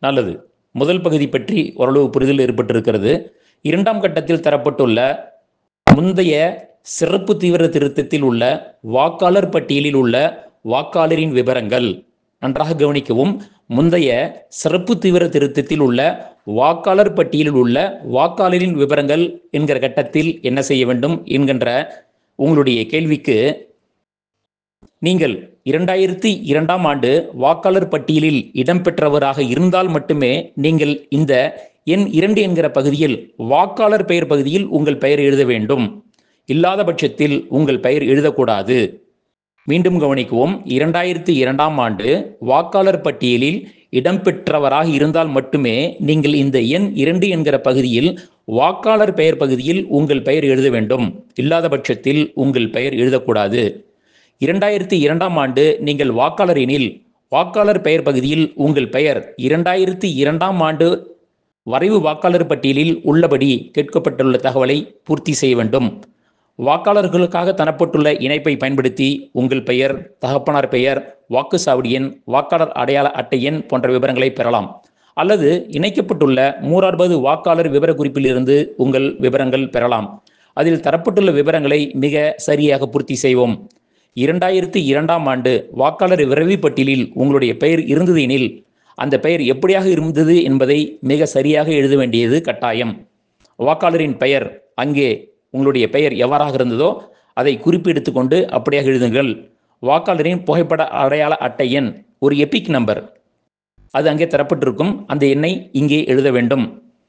நல்லது முதல் பகுதி பற்றி ஓரளவு புரிதல் ஏற்பட்டிருக்கிறது இரண்டாம் கட்டத்தில் தரப்பட்டுள்ள முந்தைய சிறப்பு தீவிர திருத்தத்தில் உள்ள வாக்காளர் பட்டியலில் உள்ள வாக்காளரின் விவரங்கள் நன்றாக கவனிக்கவும் முந்தைய சிறப்பு தீவிர திருத்தத்தில் உள்ள வாக்காளர் பட்டியலில் உள்ள வாக்காளரின் விவரங்கள் என்கிற கட்டத்தில் என்ன செய்ய வேண்டும் என்கின்ற உங்களுடைய கேள்விக்கு நீங்கள் இரண்டாயிரத்தி இரண்டாம் ஆண்டு வாக்காளர் பட்டியலில் இடம்பெற்றவராக இருந்தால் மட்டுமே நீங்கள் இந்த எண் இரண்டு என்கிற பகுதியில் வாக்காளர் பெயர் பகுதியில் உங்கள் பெயர் எழுத வேண்டும் இல்லாத பட்சத்தில் உங்கள் பெயர் எழுதக்கூடாது மீண்டும் கவனிக்கவும் இரண்டாயிரத்தி இரண்டாம் ஆண்டு வாக்காளர் பட்டியலில் இடம்பெற்றவராக இருந்தால் மட்டுமே நீங்கள் இந்த எண் இரண்டு என்கிற பகுதியில் வாக்காளர் பெயர் பகுதியில் உங்கள் பெயர் எழுத வேண்டும் இல்லாத பட்சத்தில் உங்கள் பெயர் எழுதக்கூடாது இரண்டாயிரத்தி இரண்டாம் ஆண்டு நீங்கள் வாக்காளர் எனில் வாக்காளர் பெயர் பகுதியில் உங்கள் பெயர் இரண்டாயிரத்தி இரண்டாம் ஆண்டு வரைவு வாக்காளர் பட்டியலில் உள்ளபடி கேட்கப்பட்டுள்ள தகவலை பூர்த்தி செய்ய வேண்டும் வாக்காளர்களுக்காக தரப்பட்டுள்ள இணைப்பை பயன்படுத்தி உங்கள் பெயர் தகப்பனார் பெயர் வாக்குச்சாவடி எண் வாக்காளர் அடையாள அட்டை எண் போன்ற விவரங்களை பெறலாம் அல்லது இணைக்கப்பட்டுள்ள மூறார்பது வாக்காளர் விவரக்குறிப்பிலிருந்து உங்கள் விவரங்கள் பெறலாம் அதில் தரப்பட்டுள்ள விவரங்களை மிக சரியாக பூர்த்தி செய்வோம் இரண்டாயிரத்தி இரண்டாம் ஆண்டு வாக்காளர் விரைவு பட்டியலில் உங்களுடைய பெயர் இருந்தது எனில் அந்த பெயர் எப்படியாக இருந்தது என்பதை மிக சரியாக எழுத வேண்டியது கட்டாயம் வாக்காளரின் பெயர் அங்கே உங்களுடைய பெயர் எவ்வாறாக இருந்ததோ அதை குறிப்பெடுத்து கொண்டு அப்படியாக எழுதுங்கள் வாக்காளரின் புகைப்பட அடையாள அட்டை எண் ஒரு எபிக் நம்பர் அது அங்கே தரப்பட்டிருக்கும் அந்த எண்ணை இங்கே எழுத வேண்டும்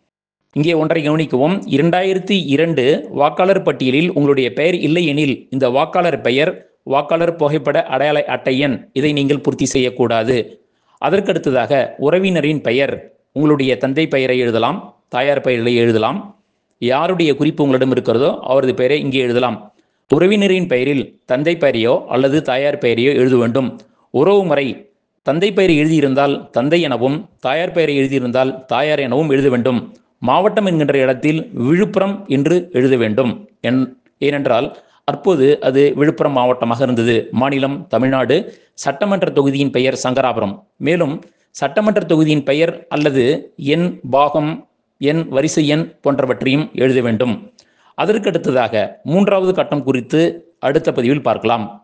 இங்கே ஒன்றை கவனிக்கவும் இரண்டாயிரத்தி இரண்டு வாக்காளர் பட்டியலில் உங்களுடைய பெயர் இல்லை எனில் இந்த வாக்காளர் பெயர் வாக்காளர் புகைப்பட அடையாள அட்டை எண் இதை நீங்கள் பூர்த்தி செய்யக்கூடாது அதற்கடுத்ததாக உறவினரின் பெயர் உங்களுடைய தந்தை பெயரை எழுதலாம் தாயார் பெயரை எழுதலாம் யாருடைய குறிப்பு உங்களிடம் இருக்கிறதோ அவரது பெயரை இங்கே எழுதலாம் உறவினரின் பெயரில் தந்தை பெயரையோ அல்லது தாயார் பெயரையோ எழுத வேண்டும் உறவு முறை தந்தை பெயரை எழுதியிருந்தால் தந்தை எனவும் தாயார் பெயரை எழுதியிருந்தால் தாயார் எனவும் எழுத வேண்டும் மாவட்டம் என்கின்ற இடத்தில் விழுப்புரம் என்று எழுத வேண்டும் என் ஏனென்றால் அப்போது அது விழுப்புரம் மாவட்டமாக இருந்தது மாநிலம் தமிழ்நாடு சட்டமன்ற தொகுதியின் பெயர் சங்கராபுரம் மேலும் சட்டமன்ற தொகுதியின் பெயர் அல்லது எண் பாகம் எண் வரிசை எண் போன்றவற்றையும் எழுத வேண்டும் அதற்கடுத்ததாக மூன்றாவது கட்டம் குறித்து அடுத்த பதிவில் பார்க்கலாம்